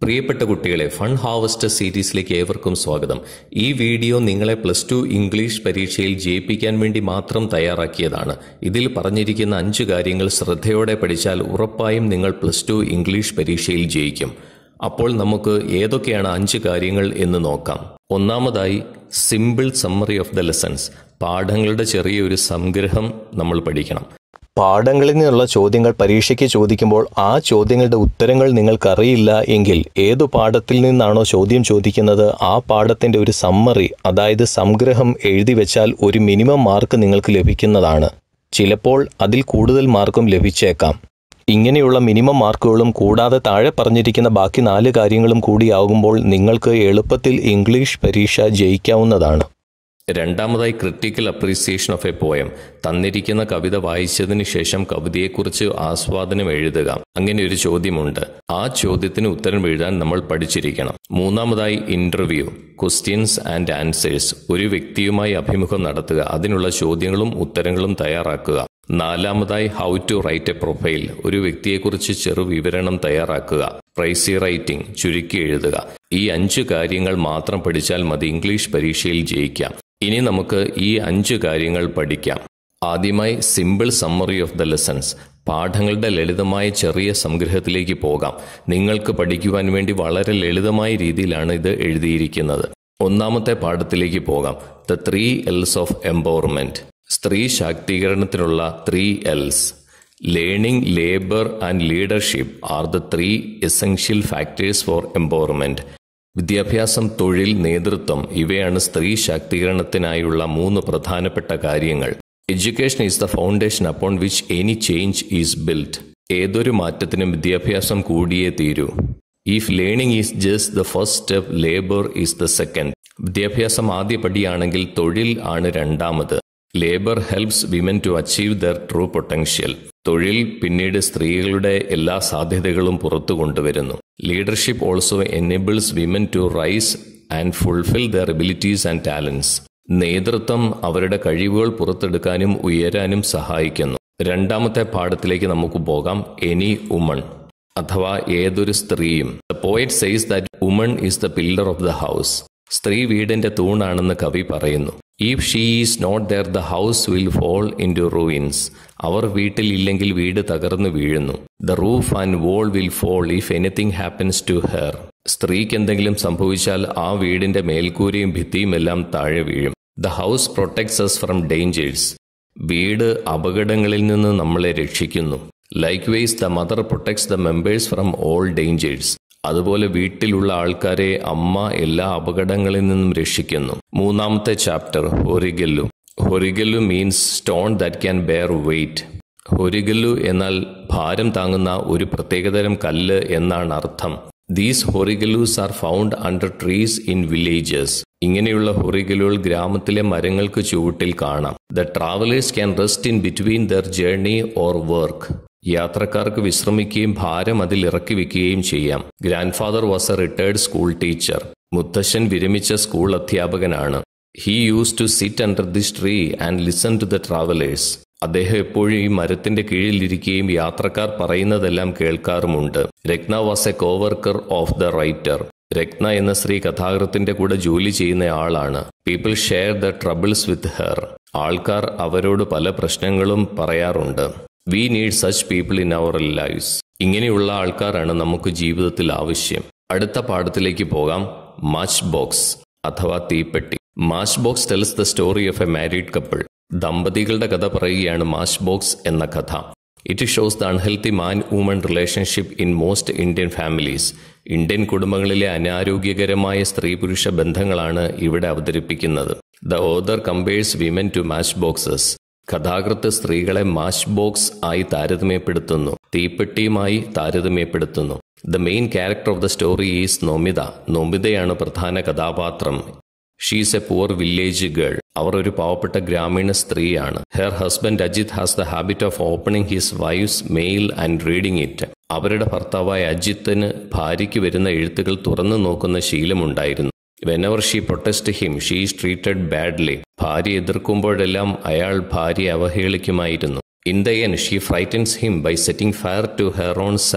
പ്രിയപ്പെട്ട കുട്ടികളെ fun harvest സീരീസിലേക്ക് ഏവർക്കും സ്വാഗതം ഈ വീഡിയോ നിങ്ങളെ പ്ലസ് ടു ഇംഗ്ലീഷ് പരീക്ഷയിൽ ജയിപ്പിക്കാൻ വേണ്ടി മാത്രം തയ്യാറാക്കിയതാണ് ഇതിൽ പറഞ്ഞിരിക്കുന്ന അഞ്ച് കാര്യങ്ങൾ ശ്രദ്ധയോടെ പഠിച്ചാൽ ഉറപ്പായും നിങ്ങൾ പ്ലസ് ടു ഇംഗ്ലീഷ് പരീക്ഷയിൽ ജയിക്കും അപ്പോൾ നമുക്ക് ഏതൊക്കെയാണ് അഞ്ച് കാര്യങ്ങൾ എന്ന് നോക്കാം ഒന്നാമതായി simple summary of the lessons പാഠങ്ങളുടെ ചെറിയൊരു സംഗ്രഹം നമ്മൾ പഠിക്കണം പാഠങ്ങളിൽ നിന്നുള്ള ചോദ്യങ്ങൾ പരീക്ഷയ്ക്ക് ചോദിക്കുമ്പോൾ ആ ചോദ്യങ്ങളുടെ ഉത്തരങ്ങൾ നിങ്ങൾക്കറിയില്ല എങ്കിൽ ഏതു പാഠത്തിൽ നിന്നാണോ ചോദ്യം ചോദിക്കുന്നത് ആ പാഠത്തിന്റെ ഒരു സമ്മറി അതായത് സംഗ്രഹം എഴുതി വെച്ചാൽ ഒരു മിനിമം മാർക്ക് നിങ്ങൾക്ക് ലഭിക്കുന്നതാണ് ചിലപ്പോൾ അതിൽ കൂടുതൽ മാർക്കും ലഭിച്ചേക്കാം ഇങ്ങനെയുള്ള മിനിമം മാർക്കുകളും കൂടാതെ താഴെ പറഞ്ഞിരിക്കുന്ന ബാക്കി നാല് കാര്യങ്ങളും കൂടിയാകുമ്പോൾ നിങ്ങൾക്ക് എളുപ്പത്തിൽ ഇംഗ്ലീഷ് പരീക്ഷ ജയിക്കാവുന്നതാണ് രണ്ടാമതായി critical appreciation of a poem തന്നിരിക്കുന്ന കവിത വായിച്ചതിന് ശേഷം കവിതയെക്കുറിച്ച് ആസ്വാദനം എഴുതുക അങ്ങനെ ഒരു ചോദ്യമുണ്ട് ആ ചോദ്യത്തിന് ഉത്തരം എഴുതാൻ നമ്മൾ പഠിച്ചിരിക്കണം മൂന്നാമതായി ഇന്റർവ്യൂ ക്വസ്റ്റ്യൻസ് ആൻഡ് ആൻസേഴ്സ് ഒരു വ്യക്തിയുമായി അഭിമുഖം നടത്തുക അതിനുള്ള ചോദ്യങ്ങളും ഉത്തരങ്ങളും തയ്യാറാക്കുക നാലാമതായി how to write a profile ഒരു വ്യക്തിയെക്കുറിച്ച് ചെറു വിവരണം തയ്യാറാക്കുക പ്രൈസി റൈറ്റിംഗ് ചുരുക്കി എഴുതുക ഈ അഞ്ച് കാര്യങ്ങൾ മാത്രം പഠിച്ചാൽ മതി ഇംഗ്ലീഷ് പരീക്ഷയിൽ ജയിക്കാം ഇനി നമുക്ക് ഈ അഞ്ച് കാര്യങ്ങൾ പഠിക്കാം ആദ്യമായി simple summary of the lessons പാഠങ്ങളുടെ ലളിതമായ ചെറിയ സംഗ്രഹത്തിലേക്ക് പോകാം നിങ്ങൾക്ക് പഠിക്കുവാൻ വേണ്ടി വളരെ ലളിതമായ രീതിയിലാണ് ഇത് എഴുതിയിരിക്കുന്നത് ഒന്നാമത്തെ പാഠത്തിലേക്ക് പോകാം the three Ls of empowerment സ്ത്രീ ശാക്തീകരണത്തിനുള്ള three Ls learning labour and leadership are the three essential factors for empowerment വിദ്യാഭ്യാസം തൊഴിൽ നേതൃത്വം ഇവയാണ് സ്ത്രീ ശാക്തീകരണത്തിനായുള്ള മൂന്ന് പ്രധാനപ്പെട്ട കാര്യങ്ങൾ education is the foundation upon which any change is built ഏതൊരു മാറ്റത്തിനും വിദ്യാഭ്യാസം കൂടിയേ തീരൂ if learning is just the first step labour is the second വിദ്യാഭ്യാസം ആദ്യ പടിയാണെങ്കിൽ തൊഴിൽ ആണ് രണ്ടാമത് labour helps women to achieve there true potential തൊഴിൽ പിന്നീട് സ്ത്രീകളുടെ എല്ലാ സാധ്യതകളും പുറത്തു കൊണ്ടുവരുന്നു leadership also enables women to rise and fulfil their abilities and talents നേതൃത്വം അവരുടെ കഴിവുകൾ പുറത്തെടുക്കാനും ഉയരാനും സഹായിക്കുന്നു രണ്ടാമത്തെ പാഠത്തിലേക്ക് നമുക്ക് പോകാം എനി ഉമൺ അഥവാ ഏതൊരു സ്ത്രീയും the poet says that woman is the pillar of the house സ്ത്രീ വീടിന്റെ തൂണാണെന്ന് കവി പറയുന്നു if she is not there the house will fall into ruins അവർ വീട്ടിൽ ഇല്ലെങ്കിൽ വീട് തകർന്നു വീഴുന്നു the roof and wall will fall if anything happens to her സ്ത്രീക്ക് എന്തെങ്കിലും സംഭവിച്ചാൽ ആ വീടിന്റെ മേൽക്കൂരയും ഭിത്തിയും എല്ലാം താഴെ വീഴും the house protects us from dangers വീട് അപകടങ്ങളിൽ നിന്ന് നമ്മളെ രക്ഷിക്കുന്നു likewise the mother protects the members from all dangers അതുപോലെ വീട്ടിലുള്ള ആൾക്കാരെ അമ്മ എല്ലാ അപകടങ്ങളിൽ നിന്നും രക്ഷിക്കുന്നു മൂന്നാമത്തെ chapter Horigallu Horigallu means stone that can bear weight Horigallu എന്നാൽ ഭാരം താങ്ങുന്ന ഒരു പ്രത്യേകതരം കല്ല് എന്നാണ് അർത്ഥം ദീസ് ഹൊറിഗലൂസ് are found under trees in villages ഇങ്ങനെയുള്ള ഹൊറിഗലുകൾ ഗ്രാമത്തിലെ മരങ്ങൾക്ക് ചുവട്ടിൽ കാണാം the travellers can rest in between their journey or work യാത്രക്കാർക്ക് വിശ്രമിക്കുകയും ഭാരം അതിൽ ഇറക്കി വെക്കുകയും ചെയ്യാം grandfather was a retired school teacher മുത്തശ്ശൻ വിരമിച്ച സ്കൂൾ അധ്യാപകനാണ് he use to sit under this tree and listen to the travellers അദ്ദേഹം എപ്പോഴും ഈ മരത്തിന്റെ കീഴിലിരിക്കുകയും യാത്രക്കാർ പറയുന്നതെല്ലാം കേൾക്കാറുമുണ്ട് Ratna was a coworker of the writer Ratna എന്ന സ്ത്രീ കഥാകൃത്തിന്റെ കൂടെ ജോലി ചെയ്യുന്ന ആളാണ് people share the troubles with her ആൾക്കാർ അവരോട് പല പ്രശ്നങ്ങളും പറയാറുണ്ട് V need such people in our lives ഇങ്ങനെയുള്ള ആൾക്കാരാണ് നമുക്ക് ജീവിതത്തിൽ ആവശ്യം അടുത്ത പാഠത്തിലേക്ക് പോകാം മാച്ച് ബോക്സ് അഥവാ തീപ്പെട്ടി matchbox tells the story of a married couple ദമ്പതികളുടെ കഥ പറയുകയാണ് മാച്ച് ബോക്സ് എന്ന കഥ it shows the unhealthy man woman relationship in most Indian families Indian കുടുംബങ്ങളിലെ അനാരോഗ്യകരമായ സ്ത്രീ പുരുഷ ബന്ധങ്ങളാണ് ഇവിടെ അവതരിപ്പിക്കുന്നത് the other compares women to matchboxes കഥാകൃത്ത് സ്ത്രീകളെ മാച്ച് ബോക്സ് ആയി താരതമ്യപ്പെടുത്തുന്നു തീപ്പെട്ടിയുമായി താരതമ്യപ്പെടുത്തുന്നു the main character of the story is Nomita നോമിതയാണ് പ്രധാന കഥാപാത്രം she's a poor village girl അവർ ഒരു പാവപ്പെട്ട ഗ്രാമീണ സ്ത്രീയാണ് her husband Ajit has the habit of opening his wife's mail and reading it അവരുടെ ഭർത്താവായ അജിത്തിന് ഭാര്യയ്ക്ക് വരുന്ന എഴുത്തുകൾ തുറന്നു നോക്കുന്ന ശീലമുണ്ടായിരുന്നു whenever she protest him she is treated badly ഭാര്യ എതിർക്കുമ്പോഴെല്ലാം അയാൾ ഭാര്യയെ അവഹേളിക്കുമായിരുന്നു in the end she frightens him by setting fire to her own sari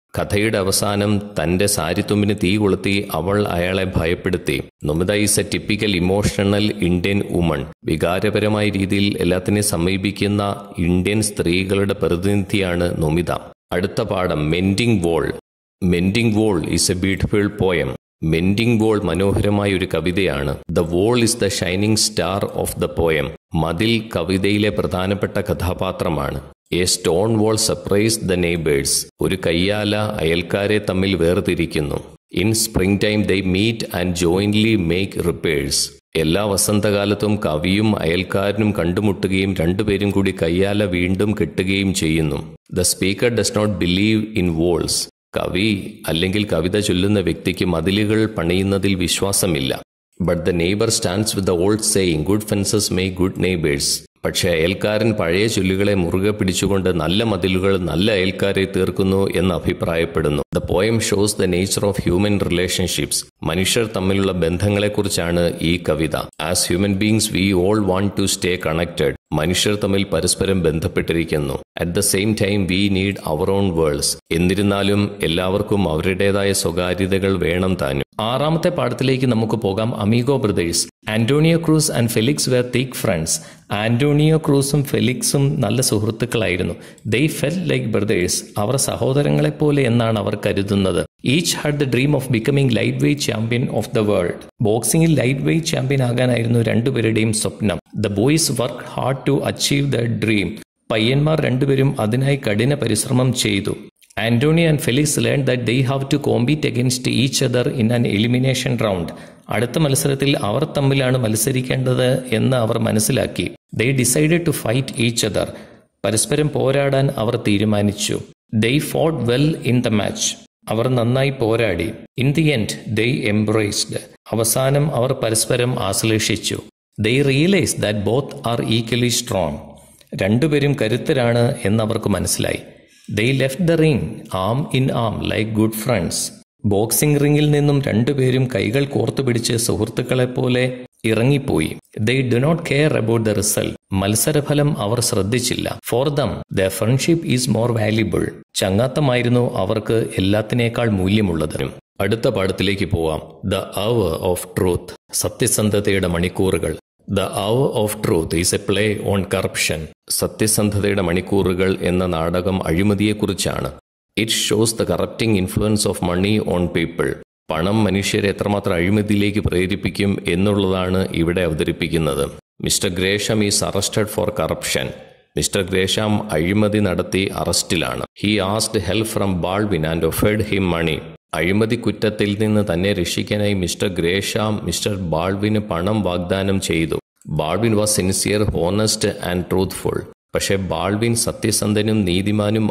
കഥയുടെ അവസാനം തന്റെ സാരിത്തുമ്പിന് തീ കൊളുത്തി അവൾ അയാളെ ഭയപ്പെടുത്തി Numita is a typical emotional Indian woman വികാരപരമായ രീതിയിൽ എല്ലാത്തിനെയും സമീപിക്കുന്ന ഇന്ത്യൻ സ്ത്രീകളുടെ പ്രതിനിധിയാണ് നുമിത അടുത്ത പാഠം mending wall mending wall is a beautiful poem mending wall മനോഹരമായ ഒരു കവിതയാണ് the wall is the shining star of the poem മതിൽ കവിതയിലെ പ്രധാനപ്പെട്ട കഥാപാത്രമാണ് a stone wall separates the neighbours ഒരു കയ്യാല അയൽക്കാരെ തമ്മിൽ വേർതിരിക്കുന്നു in spring time they meet and jointly make repairs എല്ലാ വസന്തകാലത്തും കവിയും അയൽക്കാരനും കണ്ടുമുട്ടുകയും രണ്ടുപേരും കൂടി കയ്യാല വീണ്ടും കെട്ടുകയും ചെയ്യുന്നു the speaker does not believe in walls കവി അല്ലെങ്കിൽ കവിത ചൊല്ലുന്ന വ്യക്തിക്ക് മതിലുകൾ പണിയുന്നതിൽ വിശ്വാസമില്ല but the neighbour stands with the old saying good fences make good neighbours പക്ഷേ അയൽക്കാരൻ പഴയ ചൊല്ലുകളെ മുറുകെ പിടിച്ചുകൊണ്ട് നല്ല മതിലുകൾ നല്ല അയൽക്കാരെ തീർക്കുന്നു എന്ന് അഭിപ്രായപ്പെടുന്നു the poem shows the nature of human relationships മനുഷ്യർ തമ്മിലുള്ള ബന്ധങ്ങളെക്കുറിച്ചാണ് ഈ കവിത as human beings we all want to stay connected മനുഷ്യർ തമ്മിൽ പരസ്പരം ബന്ധപ്പെട്ടിരിക്കുന്നു at the same time we need our own worlds എന്നിരുന്നാലും എല്ലാവർക്കും അവരുടേതായ സ്വകാര്യതകൾ വേണം താനും ആറാമത്തെ പാഠത്തിലേക്ക് നമുക്ക് പോകാം Amigo Brothers Antonio Cruz and Felix were thick friends Antonio ക്രൂസും ഫെലിക്സും നല്ല സുഹൃത്തുക്കളായിരുന്നു ദേ ഫെൽ ലൈക്ക് ബ്രദേഴ്സ് അവർ സഹോദരങ്ങളെപ്പോലെ എന്നാണ് അവർ കരുതുന്നത് each had the dream of becoming lightweight champion of the world ബോക്സിംഗിൽ ലൈറ്റ് വെയ്റ്റ് ചാമ്പ്യൻ ആകാനായിരുന്നു രണ്ടുപേരുടെയും സ്വപ്നം the boys work hard to achieve the dream പയ്യന്മാർ രണ്ടുപേരും അതിനായി കഠിന പരിശ്രമം ചെയ്തു Antony and Felix learn that they have to compete against each other in an elimination round അടുത്ത മത്സരത്തിൽ അവർ തമ്മിലാണ് മത്സരിക്കേണ്ടത് എന്ന് അവർ മനസ്സിലാക്കി they decided to fight each other പരസ്പരം പോരാടാൻ അവർ തീരുമാനിച്ചു they fought well in the match അവർ നന്നായി പോരാടി in the end they embraced അവസാനം അവർ പരസ്പരം ആശ്ലേഷിച്ചു they realise that both are equally strong രണ്ടുപേരും കരുത്തരാണ് എന്നവർക്ക് മനസ്സിലായി they left the ring arm in arm like good friends boxing റിംഗിൽ നിന്നും രണ്ടുപേരും കൈകൾ കോർത്തുപിടിച്ച് സുഹൃത്തുക്കളെപ്പോലെ ഇറങ്ങിപ്പോയി they do not care about the result മത്സരഫലം അവർ ശ്രദ്ധിച്ചില്ല for them the friendship is more valuable ചങ്ങാത്തമായിരുന്നു അവർക്ക് എല്ലാത്തിനേക്കാൾ മൂല്യമുള്ളത് അടുത്ത പാഠത്തിലേക്ക് പോവാം ദ അവർ ഓഫ് ട്രൂത്ത് സത്യസന്ധതയുടെ മണിക്കൂറുകൾ the hour of truth is a play on corruption സത്യസന്ധതയുടെ മണിക്കൂറുകൾ എന്ന നാടകം അഴിമതിയെക്കുറിച്ചാണ് it shows the corrupting influence of money on people പണം മനുഷ്യരെ എത്രമാത്രം അഴിമതിയിലേക്ക് പ്രേരിപ്പിക്കും എന്നുള്ളതാണ് ഇവിടെ അവതരിപ്പിക്കുന്നത് Mr Gresham is arrested for corruption Mr ഗ്രേഷാം അഴിമതി നടത്തി അറസ്റ്റിലാണ് he asked help from Baldwin and offered him money അഴിമതി കുറ്റത്തിൽ നിന്ന് തന്നെ രക്ഷിക്കാനായി മിസ്റ്റർ ഗ്രേഷാം മിസ്റ്റർ ബാൾവിന് പണം വാഗ്ദാനം ചെയ്തു Baldwin was sincere honest and truthful പക്ഷേ ബാൾവിൻ സത്യസന്ധനും നീതിമാനും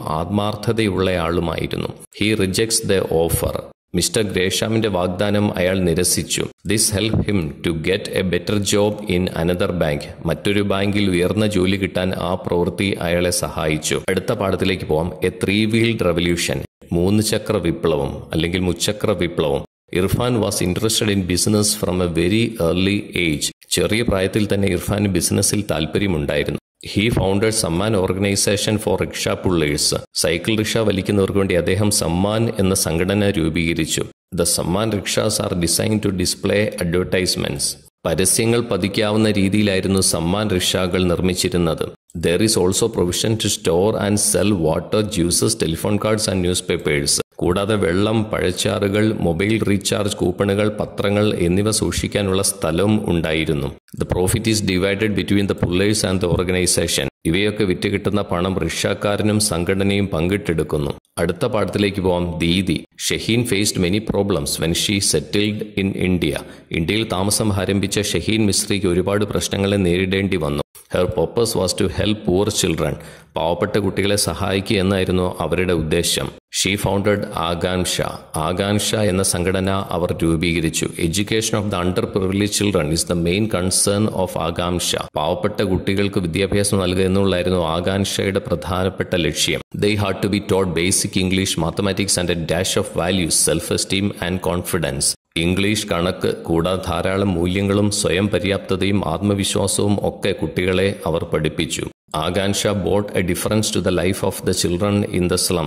ആത്മാർത്ഥതയുള്ളയാളുമായിരുന്നു he rejects the offer Mr ഗ്രേഷാമിന്റെ വാഗ്ദാനം അയാൾ നിരസിച്ചു this help him to get a better job in another bank മറ്റൊരു ബാങ്കിൽ ഉയർന്ന ജോലി കിട്ടാൻ ആ പ്രവൃത്തി അയാളെ സഹായിച്ചു അടുത്ത പാഠത്തിലേക്ക് പോവാം എ ത്രീ വീൽഡ് റെവല്യൂഷൻ മൂന്ന് ചക്ര വിപ്ലവം അല്ലെങ്കിൽ മുച്ചക്ര വിപ്ലവം Irfan was interested in business from a very early age ചെറിയ പ്രായത്തിൽ തന്നെ ഇർഫാന് ബിസിനസ്സിൽ താല്പര്യമുണ്ടായിരുന്നു he founded Sammaan organisation for rickshaw pullers cycle rickshaw വലിക്കുന്നവർക്ക് വേണ്ടി അദ്ദേഹം സമ്മാൻ എന്ന സംഘടന രൂപീകരിച്ചു the Sammaan rickshaws are design to display advertisements പരസ്യങ്ങൾ പതിക്കാവുന്ന രീതിയിലായിരുന്നു സമ്മാൻ റിക്ഷാകൾ നിർമ്മിച്ചിരുന്നത് there is also provision to store and sell water juices telephone cards and newspapers കൂടാതെ വെള്ളം പഴച്ചാറുകൾ മൊബൈൽ റീചാർജ് കൂപ്പണുകൾ പത്രങ്ങൾ എന്നിവ സൂക്ഷിക്കാനുള്ള സ്ഥലവും ഉണ്ടായിരുന്നു the profit is divided between the pullers and the organisation ഇവയൊക്കെ വിറ്റ് കിട്ടുന്ന പണം റിക്ഷാക്കാരനും സംഘടനയും പങ്കിട്ടെടുക്കുന്നു അടുത്ത പാഠത്തിലേക്ക് പോവാം Didi Shaheen faced many problems when she settled in India ഇന്ത്യയിൽ താമസം ആരംഭിച്ച ഷഹീൻ മിസ്രിക്ക് ഒരുപാട് പ്രശ്നങ്ങളെ നേരിടേണ്ടി വന്നു her purpose was to help poor children പാവപ്പെട്ട കുട്ടികളെ സഹായിക്കുക എന്നായിരുന്നു അവരുടെ ഉദ്ദേശം ഷീ ഫൗണ്ടഡ് ആകാംക്ഷ ആകാംക്ഷ എന്ന സംഘടന അവർ രൂപീകരിച്ചു education of the underprivilege children is the main concern of Akanksha പാവപ്പെട്ട കുട്ടികൾക്ക് വിദ്യാഭ്യാസം നൽകുക എന്നുള്ളായിരുന്നു ആകാംക്ഷയുടെ പ്രധാനപ്പെട്ട ലക്ഷ്യം they had to be taught basic English mathematics and a dash of values self esteem and confidence English കണക്ക് കൂടാതെ ധാരാളം മൂല്യങ്ങളും സ്വയം പര്യാപ്തതയും ആത്മവിശ്വാസവും ഒക്കെ കുട്ടികളെ അവർ പഠിപ്പിച്ചു Akanksha bought a difference to the life of the children in the slums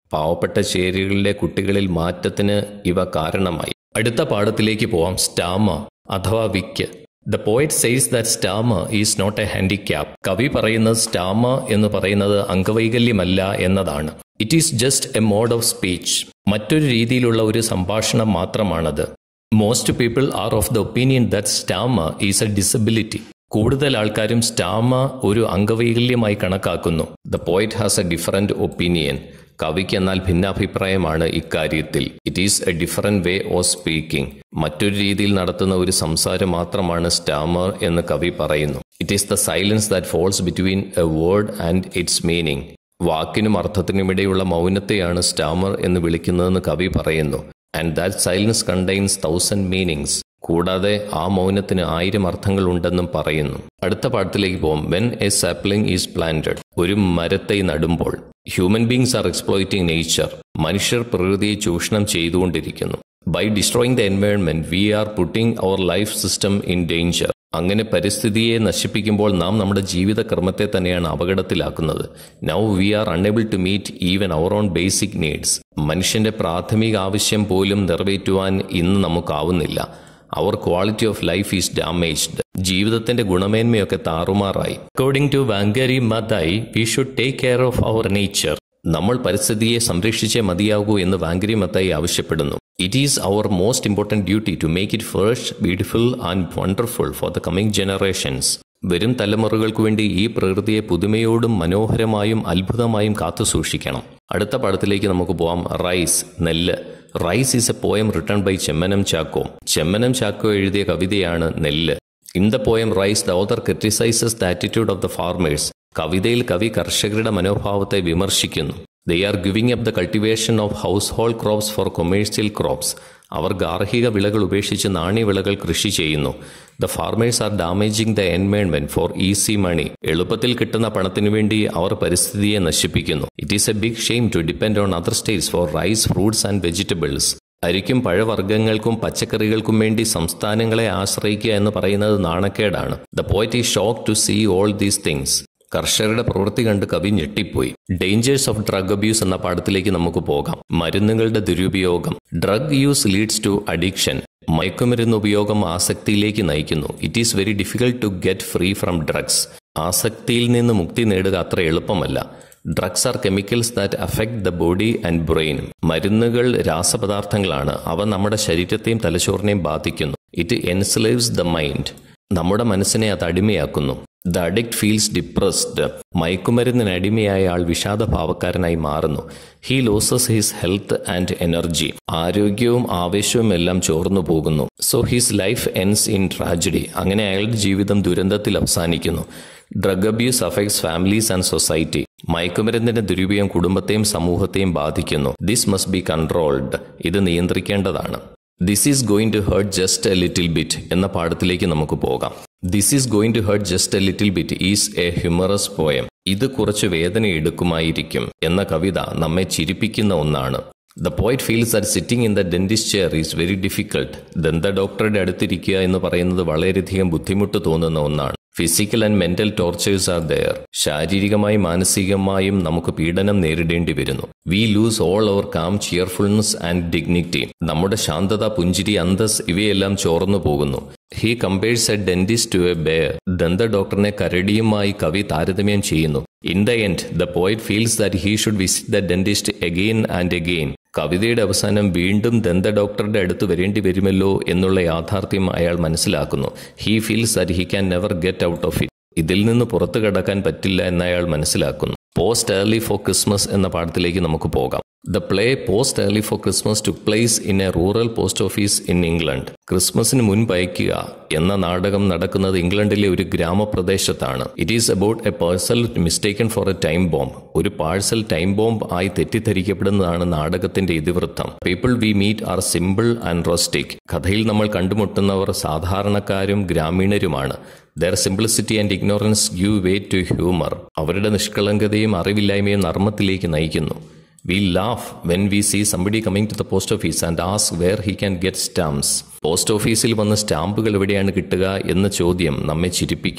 പാവപ്പെട്ട ചേരികളിലെ കുട്ടികളിൽ മാറ്റത്തിന് ഇവ കാരണമായി അടുത്ത പാഠത്തിലേക്ക് പോവാം സ്റ്റാമ അഥവാ വിക്ക് the poet says that stammer is not a handicap കവി പറയുന്നത് സ്റ്റാമ എന്ന് പറയുന്നത് അംഗവൈകല്യമല്ല എന്നതാണ് it is just a mode of speech മറ്റൊരു രീതിയിലുള്ള ഒരു സംഭാഷണം മാത്രമാണത് most people are of the opinion that stammer is a disability കൂടുതൽ ആൾക്കാരും സ്റ്റാമ ഒരു അംഗവൈകല്യമായി കണക്കാക്കുന്നു the poet has a different opinion കവിക്ക് എന്നാൽ ഭിന്നാഭിപ്രായമാണ് ഇക്കാര്യത്തിൽ it is a different way of speaking മറ്റൊരു രീതിയിൽ നടത്തുന്ന ഒരു സംസാരം മാത്രമാണ് സ്റ്റാമർ എന്ന് കവി പറയുന്നു it is the silence that falls between a word and its meaning വാക്കിനും അർത്ഥത്തിനുമിടെയുള്ള മൗനത്തെയാണ് സ്റ്റാമർ എന്ന് വിളിക്കുന്നതെന്ന് കവി പറയുന്നു and that silence contains thousand meanings കൂടാതെ ആ മൗനത്തിന് ആയിരം അർത്ഥങ്ങൾ ഉണ്ടെന്നും പറയുന്നു അടുത്ത പാഠത്തിലേക്ക് പോകും when a sapling is planted ഒരു മരത്തെ നടുമ്പോൾ human beings are exploiting nature മനുഷ്യർ പ്രകൃതിയെ ചൂഷണം ചെയ്തുകൊണ്ടിരിക്കുന്നു by destroying the environment we are putting our life system in danger അങ്ങനെ പരിസ്ഥിതിയെ നശിപ്പിക്കുമ്പോൾ നാം നമ്മുടെ ജീവിതക്രമത്തെ തന്നെയാണ് അപകടത്തിലാക്കുന്നത് now we are unable to meet even our own basic needs മനുഷ്യന്റെ പ്രാഥമിക ആവശ്യം പോലും നിറവേറ്റുവാൻ ഇന്ന് നമുക്കാവുന്നില്ല our quality of life is damaged ജീവിതത്തിന്റെ ഗുണമേന്മയൊക്കെ താറുമാറായി according to വാങ്കരി Maathai we should take care of our nature നമ്മൾ പരിസ്ഥിതിയെ സംരക്ഷിച്ചേ മതിയാകൂ എന്ന് വാങ്കരി മത്തായി ആവശ്യപ്പെടുന്നു it is our most important duty to make it fresh beautiful and wonderful for the coming generations വരും തലമുറകൾക്ക് വേണ്ടി ഈ പ്രകൃതിയെ പുതുമയോടും മനോഹരമായും അത്ഭുതമായും കാത്തു സൂക്ഷിക്കണം അടുത്ത പാഠത്തിലേക്ക് നമുക്ക് പോവാം റൈസ് നെല്ല് rice is a poem written by Chemmanam Chacko Chemmanam Chacko എഴുതിയ കവിതയാണ് നെല്ല് in the poem rice the author criticizes the attitude of the farmers കവിതയിൽ കവി കർഷകരുടെ മനോഭാവത്തെ വിമർശിക്കുന്നു they are giving up the cultivation of household crops for commercial crops അവർ ഗാർഹിക വിളകൾ ഉപേക്ഷിച്ച് നാണ്യവിളകൾ കൃഷി ചെയ്യുന്നു the farmers are damaging the environment for easy money എളുപ്പത്തിൽ കിട്ടുന്ന പണത്തിനു വേണ്ടി അവർ പരിസ്ഥിതിയെ നശിപ്പിക്കുന്നു it is a big shame to depend on other states for rice fruits and vegetables അരിക്കും പഴവർഗ്ഗങ്ങൾക്കും പച്ചക്കറികൾക്കും വേണ്ടി സംസ്ഥാനങ്ങളെ ആശ്രയിക്കുക എന്ന് പറയുന്നത് നാണക്കേടാണ് the poet is shock to see all these things കർഷകരുടെ പ്രവൃത്തി കണ്ട് കവി ഞെട്ടിപ്പോയി ഡേഞ്ചേഴ്സ് ഓഫ് ഡ്രഗ് അബ്യൂസ് എന്ന പാഠത്തിലേക്ക് നമുക്ക് പോകാം മരുന്നുകളുടെ ദുരുപയോഗം drug use leads to addiction മയക്കുമരുന്ന് ഉപയോഗം ആസക്തിയിലേക്ക് നയിക്കുന്നു it is very difficult to get free from drugs ആസക്തിയിൽ നിന്ന് മുക്തി നേടുക അത്ര എളുപ്പമല്ല drugs are chemicals that affect the body and brain മരുന്നുകൾ രാസപദാർത്ഥങ്ങളാണ് അവ നമ്മുടെ ശരീരത്തെയും തലച്ചോറിനെയും ബാധിക്കുന്നു ഇറ്റ് എൻസ്ലേവ്സ് ദ മൈൻഡ് നമ്മുടെ മനസ്സിനെ അത് അടിമയാക്കുന്നു ദ അഡിക്റ്റ് ഫീൽസ് ഡിപ്രസ്ഡ് മയക്കുമരുന്നിന് അടിമയായ ആൾ വിഷാദഭാവക്കാരനായി മാറുന്നു he loses his health and energy ആരോഗ്യവും ആവേശവും എല്ലാം ചോർന്നു പോകുന്നു so his life ends in tragedy അങ്ങനെ അയാളുടെ ജീവിതം ദുരന്തത്തിൽ അവസാനിക്കുന്നു drug abuse affects families and society മയക്കുമരുന്നിന്റെ ദുരുപയോഗം കുടുംബത്തെയും സമൂഹത്തെയും ബാധിക്കുന്നു ദിസ് മസ്റ്റ് ബി കൺട്രോൾഡ് ഇത് നിയന്ത്രിക്കേണ്ടതാണ് this is going to hurt just a little bit എന്ന പാഠത്തിലേക്ക് നമുക്ക് പോകാം this is going to hurt just a little bit is a humorous poem ഇത് കുറച്ച് വേദന എടുക്കുമായിരിക്കും എന്ന കവിത നമ്മെ ചിരിപ്പിക്കുന്ന ഒന്നാണ് the poet feels that sitting in the dentist chair is very difficult ദന്ത ഡോക്ടറുടെ അടുത്തിരിക്കുക എന്ന് പറയുന്നത് വളരെയധികം ബുദ്ധിമുട്ട് തോന്നുന്ന ഒന്നാണ് physical and mental tortures are there ശാരീരികമായും മാനസികമായും നമുക്ക് പീഡനം നേരിടേണ്ടി വരുന്നു we lose all our calm cheerfulness and dignity നമ്മുടെ ശാന്തത പുഞ്ചിരി അന്തസ് ഇവയെല്ലാം ചോർന്നു പോകുന്നു he compares a dentist to a bear ദന്ത ഡോക്ടറിനെ കരടിയുമായി കവി താരതമ്യം ചെയ്യുന്നു in the end the poet feels that he should visit the dentist again and again കവിതയുടെ അവസാനം വീണ്ടും ദന്ത ഡോക്ടറുടെ അടുത്ത് വരേണ്ടി വരുമല്ലോ എന്നുള്ള യാഥാർത്ഥ്യം അയാൾ മനസ്സിലാക്കുന്നു he feels that he can never get out of it ഇതിൽ നിന്ന് പുറത്തു കടക്കാൻ പറ്റില്ല എന്ന് അയാൾ മനസ്സിലാക്കുന്നു പോസ്റ്റ് ഏർലി ഫോർ ക്രിസ്മസ് എന്ന പാഠത്തിലേക്ക് നമുക്ക് പോകാം the play post early for Christmas to place in a rural post office in England ക്രിസ്മസിന് മുൻപ് അയക്കുക എന്ന നാടകം നടക്കുന്നത് ഇംഗ്ലണ്ടിലെ ഒരു ഗ്രാമപ്രദേശത്താണ് it is about a parcel mistaken for a time bomb ഒരു പാഴ്സൽ ടൈം ബോംബ് ആയി തെറ്റിദ്ധരിക്കപ്പെടുന്നതാണ് നാടകത്തിന്റെ ഇതിവൃത്തം people we meet are simple and rustic കഥയിൽ നമ്മൾ കണ്ടുമുട്ടുന്നവർ സാധാരണക്കാരും ഗ്രാമീണരുമാണ് their simplicity and ignorance give way to humour അവരുടെ നിഷ്കളങ്കതയും അറിവില്ലായ്മയും നർമ്മത്തിലേക്ക് നയിക്കുന്നു we laugh when we see somebody coming to the post office and ask where he can get stamps post ഓഫീസിൽ വന്ന് സ്റ്റാമ്പുകൾ എവിടെയാണ് കിട്ടുക എന്ന ചോദ്യം നമ്മെ ചിരിപ്പിക്കുന്നു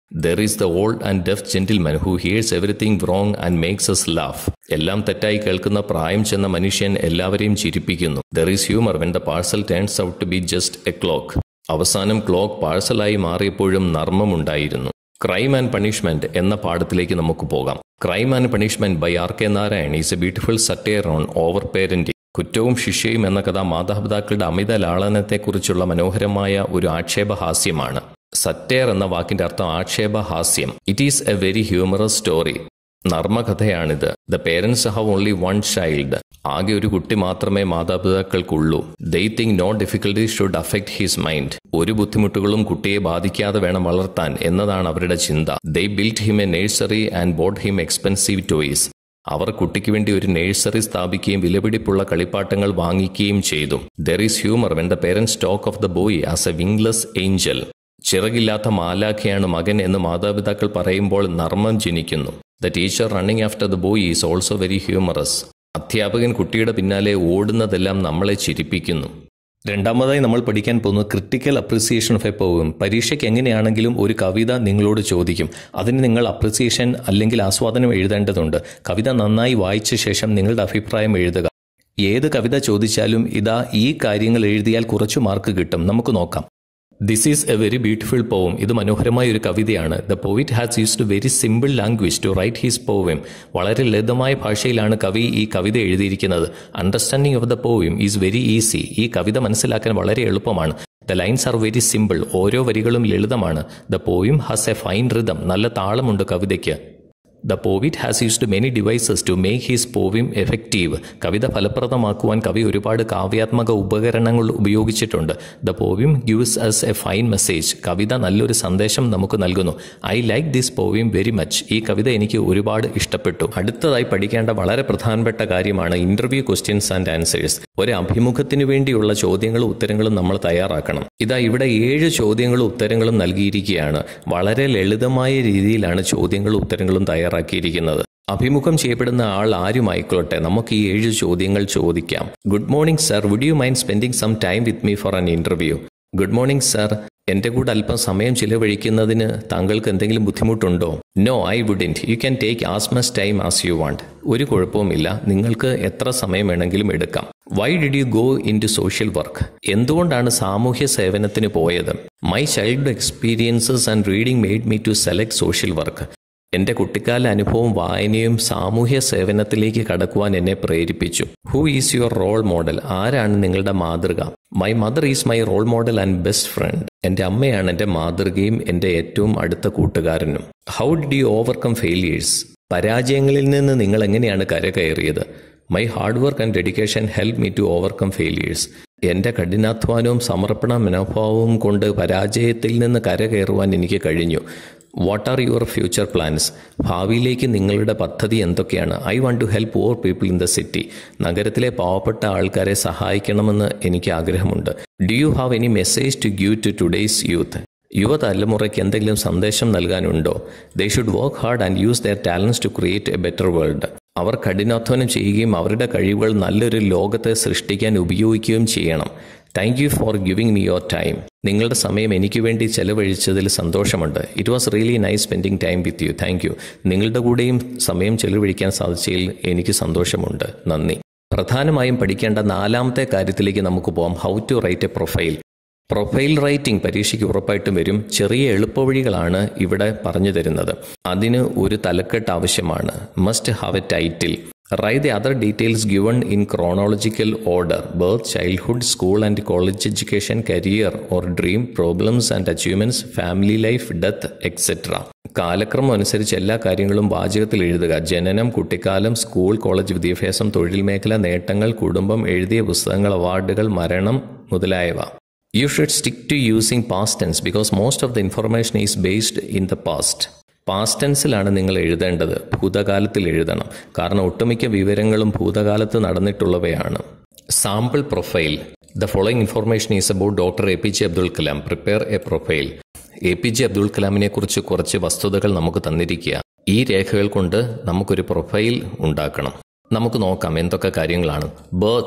there is the old and deaf gentleman who hears everything wrong and makes us laugh എല്ലാം തെറ്റായി കേൾക്കുന്ന പ്രായം ചെന്ന മനുഷ്യൻ എല്ലാവരെയും ചിരിപ്പിക്കുന്നു there is humour when the parcel turns out to be just a clock അവസാനം ക്ലോക്ക് പാഴ്സലായി മാറിയപ്പോഴും നർമ്മമുണ്ടായിരുന്നു ക്രൈം ആൻഡ് പണിഷ്മെന്റ് എന്ന പാഠത്തിലേക്ക് നമുക്ക് പോകാം crime and punishment by R K Narayan is a beautiful satire on over parenting കുറ്റവും ശിക്ഷയും എന്ന കഥ മാതാപിതാക്കളുടെ അമിത ലാളനത്തെക്കുറിച്ചുള്ള മനോഹരമായ ഒരു ആക്ഷേപഹാസ്യമാണ് സറ്റയർ എന്ന വാക്കിന്റെ അർത്ഥം ആക്ഷേപഹാസ്യം it is a very humorous story നർമ്മകഥയാണിത് the parents have only one child ആകെ ഒരു കുട്ടി മാത്രമേ മാതാപിതാക്കൾക്കുള്ളൂ they think no difficulty should affect his mind ഒരു ബുദ്ധിമുട്ടുകളും കുട്ടിയെ ബാധിക്കാതെ വേണം വളർത്താൻ എന്നതാണ് അവരുടെ ചിന്ത they built him a nursery and bought him expensive toys അവർ കുട്ടിക്ക് വേണ്ടി ഒരു നഴ്സറി സ്ഥാപിക്കുകയും വിലപിടിപ്പുള്ള കളിപ്പാട്ടങ്ങൾ വാങ്ങിക്കുകയും ചെയ്തു there is humour when the parents talk of the boy as a wingless angel ചിറകില്ലാത്ത മാലാഖയാണ് മകൻ എന്ന് മാതാപിതാക്കൾ പറയുമ്പോൾ നർമ്മം ജനിക്കുന്നു the teacher running after the boy is also very humorous അധ്യാപകൻ കുട്ടിയുടെ പിന്നാലെ ഓടുന്നതെല്ലാം നമ്മളെ ചിരിപ്പിക്കുന്നു രണ്ടാമതായി നമ്മൾ പഠിക്കാൻ പോകുന്നത് ക്രിട്ടിക്കൽ അപ്രിസിയേഷൻ ഓഫ് എ പോവും പരീക്ഷയ്ക്ക് എങ്ങനെയാണെങ്കിലും ഒരു കവിത നിങ്ങളോട് ചോദിക്കും അതിന് നിങ്ങൾ അപ്രിസിയേഷൻ അല്ലെങ്കിൽ ആസ്വാദനം എഴുതേണ്ടതുണ്ട് കവിത നന്നായി വായിച്ച ശേഷം നിങ്ങളുടെ അഭിപ്രായം എഴുതുക ഏത് കവിത ചോദിച്ചാലും ഇതാ ഈ കാര്യങ്ങൾ എഴുതിയാൽ കുറച്ചു മാർക്ക് കിട്ടും നമുക്ക് നോക്കാം this is a very beautiful poem ഇത് മനോഹരമായ ഒരു കവിതയാണ് the poet has used very simple language to write his poem വളരെ ലളിതമായ ഭാഷയിലാണ് കവി ഈ കവിത എഴുതിയിരിക്കുന്നത് understanding of the poem is very easy ഈ കവിത മനസ്സിലാക്കാൻ വളരെ എളുപ്പമാണ് the lines are very simple ഓരോ വരികളും ലളിതമാണ് the poem has a fine rhythm നല്ല താളമുണ്ട് കവിതയ്ക്ക് the poet has used many devices to make his പോവിം effective കവിത ഫലപ്രദമാക്കുവാൻ കവി ഒരുപാട് കാവ്യാത്മക ഉപകരണങ്ങൾ ഉപയോഗിച്ചിട്ടുണ്ട് the poem gives us a fine message കവിത നല്ലൊരു സന്ദേശം നമുക്ക് നൽകുന്നു I like this poem very much ഈ കവിത എനിക്ക് ഒരുപാട് ഇഷ്ടപ്പെട്ടു അടുത്തതായി പഠിക്കേണ്ട വളരെ പ്രധാനപ്പെട്ട കാര്യമാണ് ഇന്റർവ്യൂ ക്വസ്റ്റ്യൻസ് ആൻഡ് ആൻസേഴ്സ് ഒരു അഭിമുഖത്തിന് വേണ്ടിയുള്ള ചോദ്യങ്ങളും ഉത്തരങ്ങളും നമ്മൾ തയ്യാറാക്കണം ഇതാ ഇവിടെ ഏഴ് ചോദ്യങ്ങളും ഉത്തരങ്ങളും നൽകിയിരിക്കുകയാണ് വളരെ ലളിതമായ രീതിയിലാണ് ചോദ്യങ്ങളും ഉത്തരങ്ങളും തയ്യാറാക്കിയിരിക്കുന്നത് അഭിമുഖം ചെയ്യപ്പെടുന്ന ആൾ ആരുമായിക്കൊള്ളട്ടെ നമുക്ക് ഈ ഏഴ് ചോദ്യങ്ങൾ ചോദിക്കാം good morning sir would you mind spending some time with me for an interview good morning sir എന്റെ കൂടെ അല്പം സമയം ചിലവഴിക്കുന്നതിന് താങ്കൾക്ക് എന്തെങ്കിലും ബുദ്ധിമുട്ടുണ്ടോ no I wouldn't you can take as much time as you want ഒരു കുഴപ്പവുമില്ല നിങ്ങൾക്ക് എത്ര സമയം വേണമെങ്കിലും എടുക്കാം why did you go into social work എന്തുകൊണ്ടാണ് സാമൂഹ്യ സേവനത്തിന് പോയത് my child experiences and reading made me to select social work എന്റെ കുട്ടിക്കാല അനുഭവം വായനയും സാമൂഹ്യ സേവനത്തിലേക്ക് കടക്കുവാൻ എന്നെ പ്രേരിപ്പിച്ചു who is your role model ആരാണ് നിങ്ങളുടെ മാതൃക my mother is my role model and best friend എന്റെ അമ്മയാണ് എന്റെ മാതൃകയും എന്റെ ഏറ്റവും അടുത്ത കൂട്ടുകാരനും how did you overcome failures പരാജയങ്ങളിൽ നിന്ന് നിങ്ങൾ എങ്ങനെയാണ് കരകയറിയത് my hard work and dedication help me to overcome failures എന്റെ കഠിനാധ്വാനവും സമർപ്പണ മനോഭാവവും കൊണ്ട് പരാജയത്തിൽ നിന്ന് കരകയറുവാൻ എനിക്ക് കഴിഞ്ഞു what are your future plans ഭാവിയിലേക്ക് നിങ്ങളുടെ പദ്ധതി എന്തൊക്കെയാണ് I want to help poor people in the city നഗരത്തിലെ പാവപ്പെട്ട ആൾക്കാരെ സഹായിക്കണമെന്ന് എനിക്ക് ആഗ്രഹമുണ്ട് do you have any message to give to today's youth യുവതലമുറയ്ക്ക് എന്തെങ്കിലും സന്ദേശം നൽകാനുണ്ടോ they should work hard and use their talents to create a better world അവർ കഠിനാധ്വാനം ചെയ്യുകയും അവരുടെ കഴിവുകൾ നല്ലൊരു ലോകത്തെ സൃഷ്ടിക്കാൻ ഉപയോഗിക്കുകയും ചെയ്യണം thank you for giving me your time നിങ്ങളുടെ സമയം എനിക്ക് വേണ്ടി ചെലവഴിച്ചതിൽ സന്തോഷമുണ്ട് it was really nice spending time with you thank you നിങ്ങളുടെ കൂടെയും സമയം ചെലവഴിക്കാൻ സാധിച്ചതിൽ എനിക്ക് സന്തോഷമുണ്ട് നന്ദി പ്രധാനമായും പഠിക്കേണ്ട നാലാമത്തെ കാര്യത്തിലേക്ക് നമുക്ക് പോകാം how to write a profile profile writing പരീക്ഷയ്ക്ക് ഉറപ്പായിട്ടും വരും ചെറിയ എളുപ്പവഴികളാണ് ഇവിടെ പറഞ്ഞു തരുന്നത് അതിന് ഒരു തലക്കെട്ട് ആവശ്യമാണ് must have a title write the other details given in chronological order birth childhood school and college education career or dream problems and achievements family life death etcetera കാലക്രമം അനുസരിച്ച് എല്ലാ കാര്യങ്ങളും വാചകത്തിൽ എഴുതുക ജനനം കുട്ടിക്കാലം സ്കൂൾ കോളേജ് വിദ്യാഭ്യാസം തൊഴിൽ മേഖല നേട്ടങ്ങൾ കുടുംബം എഴുതിയ പുസ്തകങ്ങൾ അവാർഡുകൾ മരണം മുതലായവ you should stick to using past tense because most of the information is based in the past past ടെൻസിലാണ് നിങ്ങൾ എഴുതേണ്ടത് ഭൂതകാലത്തിൽ എഴുതണം കാരണം ഒട്ടുമിക്ക വിവരങ്ങളും ഭൂതകാലത്ത് നടന്നിട്ടുള്ളവയാണ് sample profile the following information is about doctor A P J Abdul Kalam prepare a profile A P J Abdul കലാമിനെ കുറിച്ച് കുറച്ച് വസ്തുതകൾ നമുക്ക് തന്നിരിക്കുക ഈ രേഖകൾ കൊണ്ട് നമുക്കൊരു പ്രൊഫൈൽ ഉണ്ടാക്കണം നമുക്ക് നോക്കാം എന്തൊക്കെ കാര്യങ്ങളാണ് birth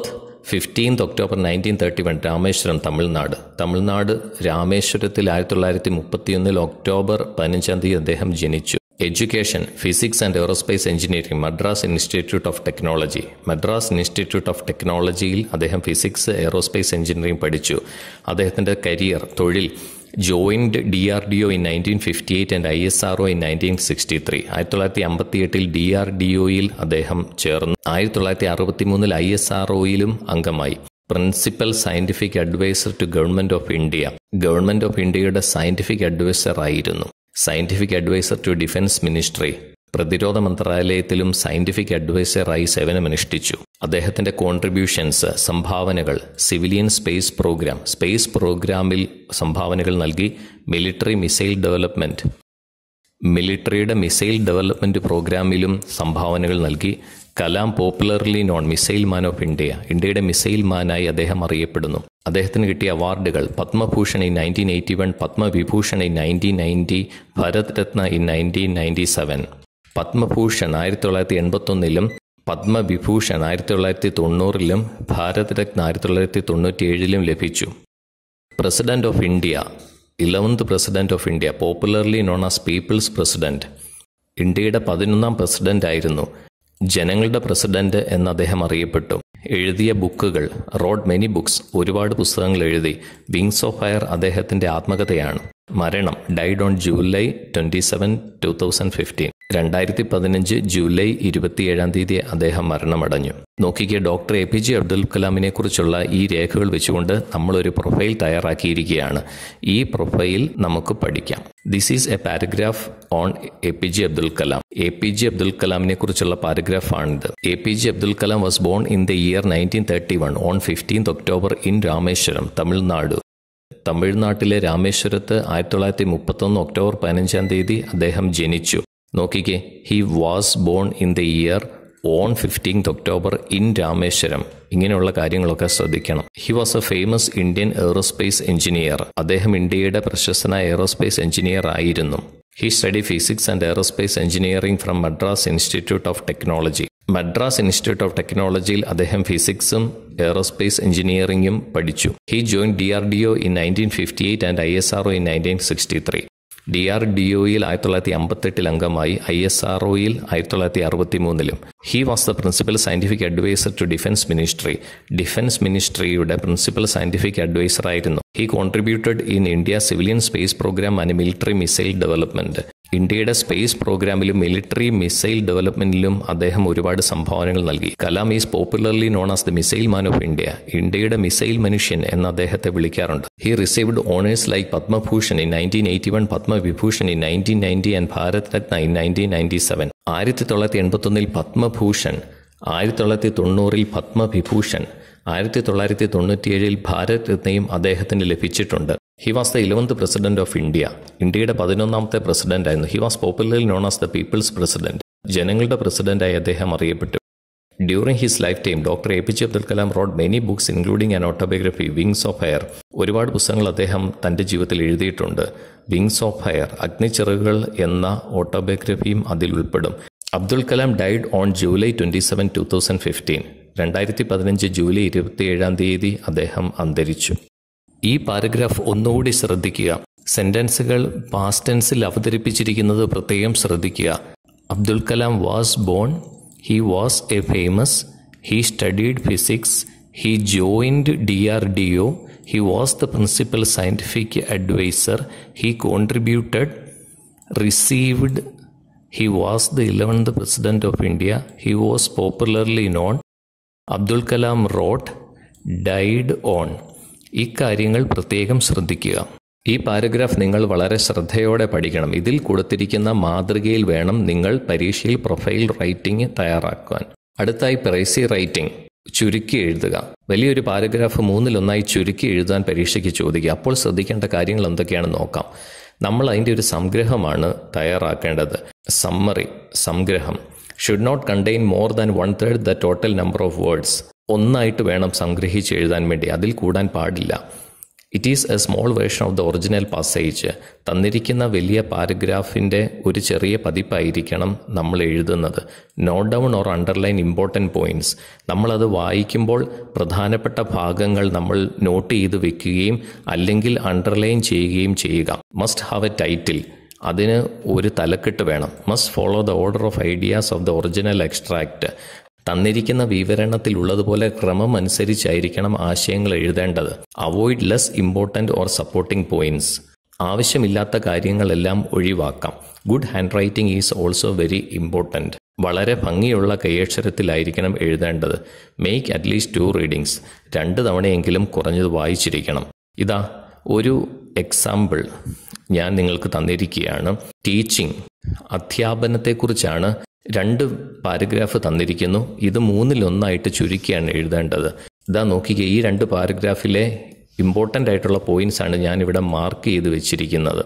fifteenth October nineteen thirty one Rameswaram Tamil Nadu Tamil Nadu രാമേശ്വരത്തിൽ ആയിരത്തി തൊള്ളായിരത്തി മുപ്പത്തിയൊന്നിൽ ഒക്ടോബർ പതിനഞ്ചാം തീയതി അദ്ദേഹം ജനിച്ചു education physics and aerospace engineering Madras institute of technology Madras institute of ടെക്നോളജിയിൽ അദ്ദേഹം ഫിസിക്സ് എയറോസ്പേസ് എഞ്ചിനീയറിംഗ് പഠിച്ചു അദ്ദേഹത്തിൻ്റെ കരിയർ തൊഴിൽ joined D R D O in nineteen fifty eight and I S R O in nineteen sixty three ആയിരത്തി തൊള്ളായിരത്തി അമ്പത്തി എട്ടിൽ D R D ഒയിൽ അദ്ദേഹം ചേർന്നു ആയിരത്തി തൊള്ളായിരത്തി അറുപത്തി മൂന്നിൽ ഐ എസ് ആർ ഒയിലും അംഗമായി principal scientific adviser to government of India government of ഇന്ത്യയുടെ സയന്റിഫിക് അഡ്വൈസർ ആയിരുന്നു scientific adviser to defence ministry പ്രതിരോധ മന്ത്രാലയത്തിലും സയന്റിഫിക് അഡ്വൈസറായി സേവനമനുഷ്ഠിച്ചു അദ്ദേഹത്തിന്റെ കോൺട്രിബ്യൂഷൻസ് സംഭാവനകൾ സിവിലിയൻ സ്പേസ് പ്രോഗ്രാം സ്പേസ് പ്രോഗ്രാമിൽ സംഭാവനകൾ നൽകി മിലിറ്ററി മിസൈൽ ഡെവലപ്മെന്റ് മിലിറ്ററിയുടെ മിസൈൽ ഡെവലപ്മെന്റ് പ്രോഗ്രാമിലും സംഭാവനകൾ നൽകി Kalam popularly known missile man of India ഇന്ത്യയുടെ മിസൈൽ മാനായി അദ്ദേഹം അറിയപ്പെടുന്നു അദ്ദേഹത്തിന് കിട്ടിയ അവാർഡുകൾ Padma Bhushan in nineteen eighty one Padma Vibhushan in nineteen ninety Bharat Ratna in nineteen ninety seven Padma Bhushan ആയിരത്തി തൊള്ളായിരത്തി എൺപത്തൊന്നിലും പത്മവിഭൂഷൺ ആയിരത്തി തൊള്ളായിരത്തി തൊണ്ണൂറിലും ഭാരത് രത്ന ആയിരത്തി തൊള്ളായിരത്തി തൊണ്ണൂറ്റി ഏഴിലും ലഭിച്ചു president of India eleventh president of India popularly known as people's president ഇന്ത്യയുടെ പതിനൊന്നാം പ്രസിഡന്റ് ആയിരുന്നു ജനങ്ങളുടെ പ്രസിഡന്റ് എന്ന് അദ്ദേഹം അറിയപ്പെട്ടു എഴുതിയ ബുക്കുകൾ റോഡ് മെനി ബുക്സ് ഒരുപാട് പുസ്തകങ്ങൾ എഴുതി വിങ്സ് ഓഫ് ഫയർ അദ്ദേഹത്തിന്റെ ആത്മകഥയാണ് മരണം died on July twenty seven two thousand fifteen രണ്ടായിരത്തി പതിനഞ്ച് ജൂലൈ ഇരുപത്തിയേഴാം തീയതി അദ്ദേഹം മരണമടഞ്ഞു നോക്കിക്കുക doctor A P J Abdul കലാമിനെ കുറിച്ചുള്ള ഈ രേഖകൾ വെച്ചുകൊണ്ട് നമ്മളൊരു പ്രൊഫൈൽ തയ്യാറാക്കിയിരിക്കുകയാണ് ഈ പ്രൊഫൈൽ നമുക്ക് പഠിക്കാം this is a paragraph on A P J Abdul Kalam A P J Abdul കലാമിനെ കുറിച്ചുള്ള പാരഗ്രാഫാണിത് A P J Abdul Kalam was born in the year nineteen thirty one on fifteenth October in Rameswaram Tamil Nadu തമിഴ്നാട്ടിലെ രാമേശ്വരത്ത് ആയിരത്തി തൊള്ളായിരത്തി മുപ്പത്തൊന്ന് ഒക്ടോബർ പതിനഞ്ചാം തീയതി അദ്ദേഹം ജനിച്ചു നോക്കിക്കേ he was born in the year on fifteenth October in Rameswaram ഇങ്ങനെയുള്ള കാര്യങ്ങളൊക്കെ ശ്രദ്ധിക്കണം he was a famous Indian aerospace engineer അദ്ദേഹം ഇന്ത്യയുടെ പ്രശസ്തനായ എയറോസ്പേസ് എഞ്ചിനീയർ ആയിരുന്നു he study physics and aerospace engineering from Madras institute of technology Madras institute of ടെക്നോളജിയിൽ അദ്ദേഹം ഫിസിക്സും എയറോസ്പേസ് എഞ്ചിനീയറിംഗും പഠിച്ചു he join D R D O in nineteen fifty eight and I S R O in nineteen sixty three D R D ഒയിൽ ആയിരത്തി തൊള്ളായിരത്തി അമ്പത്തെട്ടിൽ അംഗമായി I S R ഒയിൽ ആയിരത്തി തൊള്ളായിരത്തി അറുപത്തി മൂന്നിലും he was the principal scientific adviser to defence ministry defence മിനിസ്ട്രിയുടെ principal scientific adviser ആയിരുന്നു he contributed in India civilian space programme and military missile development ഇന്ത്യയുടെ സ്പേസ് പ്രോഗ്രാമിലും മിലിറ്ററി മിസൈൽ ഡെവലപ്മെന്റിലും അദ്ദേഹം ഒരുപാട് സംഭാവനകൾ നൽകി Kalam is popularly known as the missile man of India ഇന്ത്യയുടെ മിസൈൽ മനുഷ്യൻ എന്ന് അദ്ദേഹത്തെ വിളിക്കാറുണ്ട് he received honours like Padma Bhushan in nineteen eighty one Padma Vibhushan in nineteen ninety and Bharat Ratna in nineteen ninety seven ആയിരത്തി തൊള്ളായിരത്തി എൺപത്തൊന്നിൽ പത്മഭൂഷൺ ആയിരത്തി തൊള്ളായിരത്തി തൊണ്ണൂറിൽ പത്മവിഭൂഷൺ ആയിരത്തി തൊള്ളായിരത്തി തൊണ്ണൂറ്റിയേഴിൽ ഭാരത് രത്നയും അദ്ദേഹത്തിന് ലഭിച്ചിട്ടുണ്ട് he was the eleventh president of India ഇന്ത്യയുടെ പതിനൊന്നാമത്തെ പ്രസിഡന്റ് ആയിരുന്നു he was popularly known as the people's president ജനങ്ങളുടെ പ്രസിഡന്റായി അദ്ദേഹം അറിയപ്പെട്ടു during his lifetime doctor A P J Abdul Kalam wrote many books including an autobiography wings of fire ഒരുപാട് പുസ്തകങ്ങൾ അദ്ദേഹം തന്റെ ജീവിതത്തിൽ എഴുതിയിട്ടുണ്ട് വിങ്സ് ഓഫ് ഹയർ അഗ്നിച്ചിറകുകൾ എന്ന ഓട്ടോബയോഗ്രഫിയും അതിൽ ഉൾപ്പെടും Abdul Kalam died on July twenty seven two thousand fifteen രണ്ടായിരത്തി പതിനഞ്ച് ജൂലൈ ഇരുപത്തിയേഴാം തീയതി അദ്ദേഹം അന്തരിച്ചു ഈ പാരഗ്രാഫ് ഒന്നുകൂടി ശ്രദ്ധിക്കുക സെന്റൻസുകൾ പാസ്റ്റ് ടെൻസിൽ അവതരിപ്പിച്ചിരിക്കുന്നത് പ്രത്യേകം ശ്രദ്ധിക്കുക Abdul Kalam was born he was a famous he studied physics he joined D R D O he was the principal scientific adviser he contributed received he was the eleventh president of India he was popularly known Abdul Kalam wrote died on ഇക്കാര്യങ്ങൾ പ്രത്യേകം ശ്രദ്ധിക്കുക ഈ paragraph നിങ്ങൾ വളരെ ശ്രദ്ധയോടെ പഠിക്കണം ഇതിൽ കൊടുത്തിരിക്കുന്ന മാതൃകയിൽ വേണം നിങ്ങൾ പരീക്ഷയിൽ പ്രൊഫൈൽ റൈറ്റിംഗ് തയ്യാറാക്കാൻ അടുത്തായി പ്രൈസി റൈറ്റിംഗ് ചുരുക്കി എഴുതുക വലിയൊരു പാരഗ്രാഫ് മൂന്നിലൊന്നായി ചുരുക്കി എഴുതാൻ പരീക്ഷയ്ക്ക് ചോദിക്കുക അപ്പോൾ ശ്രദ്ധിക്കേണ്ട കാര്യങ്ങൾ എന്തൊക്കെയാണെന്ന് നോക്കാം നമ്മൾ അതിൻ്റെ ഒരു സംഗ്രഹമാണ് തയ്യാറാക്കേണ്ടത് സമ്മറി സംഗ്രഹം should not contain more than one third the total number of words ഒന്നായിട്ട് വേണം സംഗ്രഹിച്ച് എഴുതാൻ വേണ്ടി അതിൽ കൂടാൻ പാടില്ല it is a small version of the original passage തന്നിരിക്കുന്ന വലിയ പാരഗ്രാഫിൻ്റെ ഒരു ചെറിയ പതിപ്പായിരിക്കണം നമ്മൾ എഴുതുന്നത് note down or underline important points നമ്മളത് വായിക്കുമ്പോൾ പ്രധാനപ്പെട്ട ഭാഗങ്ങൾ നമ്മൾ നോട്ട് ചെയ്ത് വെക്കുകയും അല്ലെങ്കിൽ അണ്ടർലൈൻ ചെയ്യുകയും ചെയ്യുക മസ്റ്റ് ഹാവ് എ ടൈറ്റിൽ അതിന് ഒരു തലക്കെട്ട് വേണം must follow the order of ideas of the original extract തന്നിരിക്കുന്ന വിവരണത്തിലുള്ളതുപോലെ ക്രമം അനുസരിച്ചായിരിക്കണം ആശയങ്ങൾ എഴുതേണ്ടത് avoid less important or supporting points ആവശ്യമില്ലാത്ത കാര്യങ്ങളെല്ലാം ഒഴിവാക്കാം good handwriting is also very important വളരെ ഭംഗിയുള്ള കൈയക്ഷരത്തിലായിരിക്കണം എഴുതേണ്ടത് മേക്ക് അറ്റ്ലീസ്റ്റ് ടു റീഡിങ്സ് രണ്ട് തവണയെങ്കിലും കുറഞ്ഞത് വായിച്ചിരിക്കണം ഇതാ ഒരു എക്സാമ്പിൾ ഞാൻ നിങ്ങൾക്ക് തന്നിരിക്കുകയാണ് ടീച്ചിങ് അധ്യാപനത്തെക്കുറിച്ചാണ് രണ്ട് പാരഗ്രാഫ് തന്നിരിക്കുന്നു ഇത് മൂന്നിലൊന്നായിട്ട് ചുരുക്കിയാണ് എഴുതേണ്ടത് ഇതാ നോക്കിക്കേ ഈ രണ്ട് പാരഗ്രാഫിലെ ഇമ്പോർട്ടൻ്റ് ആയിട്ടുള്ള പോയിന്റ്സ് ആണ് ഞാനിവിടെ മാർക്ക് ചെയ്ത് വെച്ചിരിക്കുന്നത്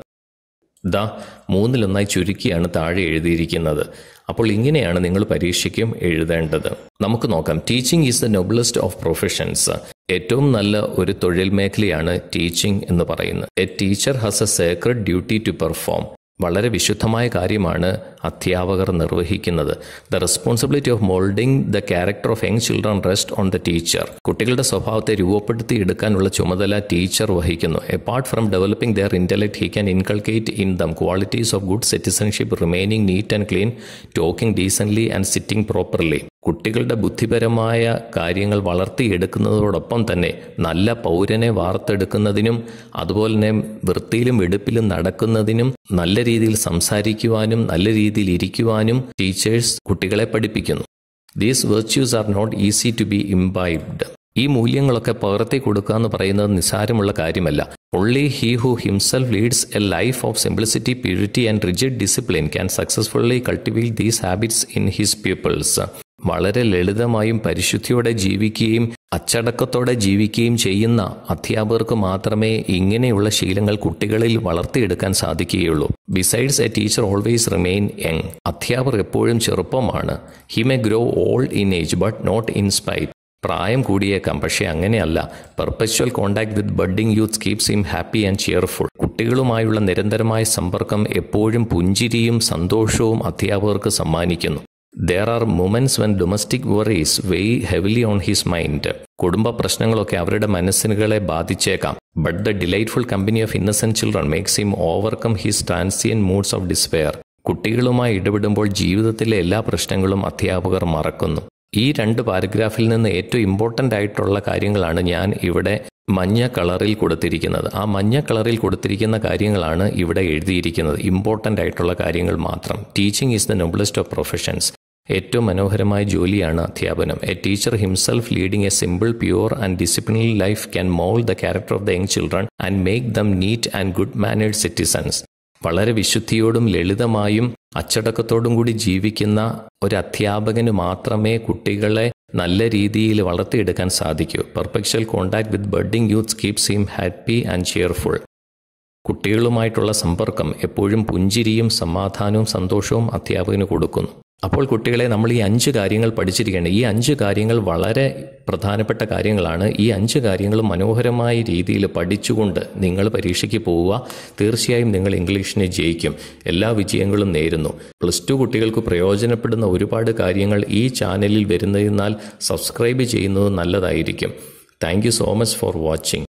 ദാ മൂന്നിലൊന്നായി ചുരുക്കിയാണ് താഴെ എഴുതിയിരിക്കുന്നത് അപ്പോൾ ഇങ്ങനെയാണ് നിങ്ങൾ പരീക്ഷയ്ക്കും എഴുതേണ്ടത് നമുക്ക് നോക്കാം teaching is the noblest of professions ഏറ്റവും നല്ല ഒരു തൊഴിൽ മേഖലയാണ് ടീച്ചിങ് എന്ന് പറയുന്നത് a teacher has a sacred duty to perform വളരെ വിശുദ്ധമായ കാര്യമാണ് അധ്യാപകർ നിർവഹിക്കുന്നത് the responsibility of moulding the character of young children rest on the teacher കുട്ടികളുടെ സ്വഭാവത്തെ രൂപപ്പെടുത്തി എടുക്കാനുള്ള ചുമതല ടീച്ചർ വഹിക്കുന്നു apart from developing their intellect he can inculcate in them qualities of good citizenship remaining neat and clean talking decently and sitting properly കുട്ടികളുടെ ബുദ്ധിപരമായ കാര്യങ്ങൾ വളർത്തിയെടുക്കുന്നതോടൊപ്പം തന്നെ നല്ല പൗരനെ വാർത്തെടുക്കുന്നതിനും അതുപോലെ തന്നെ വൃത്തിയിലും വെടുപ്പിലും നടക്കുന്നതിനും നല്ല രീതിയിൽ സംസാരിക്കുവാനും നല്ല രീതിയിൽ ഇരിക്കുവാനും ടീച്ചേഴ്സ് കുട്ടികളെ പഠിപ്പിക്കുന്നു these virtues are not easy to be imbibed ഈ മൂല്യങ്ങളൊക്കെ പകർത്തി കൊടുക്കുക എന്ന് പറയുന്നത് നിസ്സാരമുള്ള കാര്യമല്ല only he who himself leads a life of simplicity purity and rigid discipline can successfully cultivate these habits in his pupils വളരെ ലളിതമായും പരിശുദ്ധിയോടെ ജീവിക്കുകയും അച്ചടക്കത്തോടെ ജീവിക്കുകയും ചെയ്യുന്ന അധ്യാപകർക്ക് മാത്രമേ ഇങ്ങനെയുള്ള ശീലങ്ങൾ കുട്ടികളിൽ വളർത്തിയെടുക്കാൻ സാധിക്കുകയുള്ളൂ besides a teacher always remain young അധ്യാപകർ എപ്പോഴും ചെറുപ്പമാണ് he may grow old in age but not in spirit പ്രായം കൂടിയേക്കാം പക്ഷേ അങ്ങനെയല്ല perpetual contact with budding youth keeps him happy and cheerful കുട്ടികളുമായുള്ള നിരന്തരമായ സമ്പർക്കം എപ്പോഴും പുഞ്ചിരിയും സന്തോഷവും അധ്യാപകർക്ക് സമ്മാനിക്കുന്നു there are moments when domestic worries weigh heavily on his mind കുടുംബ പ്രശ്നങ്ങളൊക്കെ അവരുടെ മനസ്സിനുകളെ ബാധിച്ചേക്കാം but the delightful company of innocent children makes him overcome his transient moods of despair കുട്ടികളുമായി ഇടപെടുമ്പോൾ ജീവിതത്തിലെ എല്ലാ പ്രശ്നങ്ങളും അധ്യാപകർ മറക്കുന്നു ഈ രണ്ട് പാരഗ്രാഫിൽ നിന്ന് ഏറ്റവും ഇമ്പോർട്ടൻ്റ് ആയിട്ടുള്ള കാര്യങ്ങളാണ് ഞാൻ ഇവിടെ മഞ്ഞ കളറിൽ കൊടുത്തിരിക്കുന്നത് ആ മഞ്ഞ കളറിൽ കൊടുത്തിരിക്കുന്ന കാര്യങ്ങളാണ് ഇവിടെ എഴുതിയിരിക്കുന്നത് ഇമ്പോർട്ടൻ്റ് ആയിട്ടുള്ള കാര്യങ്ങൾ മാത്രം teaching is the noblest of professions ഏറ്റവും മനോഹരമായ ജോലിയാണ് അധ്യാപനം a teacher himself leading a simple pure and disciplinary life can mould the character of the young children and make them neat and good mannered citizens വളരെ വിശുദ്ധിയോടും ലളിതമായും അച്ചടക്കത്തോടും കൂടി ജീവിക്കുന്ന ഒരു അധ്യാപകന് മാത്രമേ കുട്ടികളെ നല്ല രീതിയിൽ വളർത്തിയെടുക്കാൻ സാധിക്കൂ perpetual contact with budding youth keeps him happy and cheerful കുട്ടികളുമായിട്ടുള്ള സമ്പർക്കം എപ്പോഴും പുഞ്ചിരിയും സമാധാനവും സന്തോഷവും അധ്യാപകന് കൊടുക്കുന്നു അപ്പോൾ കുട്ടികളെ നമ്മൾ ഈ അഞ്ച് കാര്യങ്ങൾ പഠിച്ചിരിക്കേണ്ട ഈ അഞ്ച് കാര്യങ്ങൾ വളരെ പ്രധാനപ്പെട്ട കാര്യങ്ങളാണ് ഈ അഞ്ച് കാര്യങ്ങൾ മനോഹരമായ രീതിയിൽ പഠിച്ചുകൊണ്ട് നിങ്ങൾ പരീക്ഷയ്ക്ക് പോവുക തീർച്ചയായും നിങ്ങൾ ഇംഗ്ലീഷിനെ ജയിക്കും എല്ലാ വിജയങ്ങളും നേരുന്നു പ്ലസ് ടു കുട്ടികൾക്ക് പ്രയോജനപ്പെടുന്ന ഒരുപാട് കാര്യങ്ങൾ ഈ ചാനലിൽ വരുന്നതിനാൽ സബ്സ്ക്രൈബ് ചെയ്യുന്നത് നല്ലതായിരിക്കും thank you so much for watching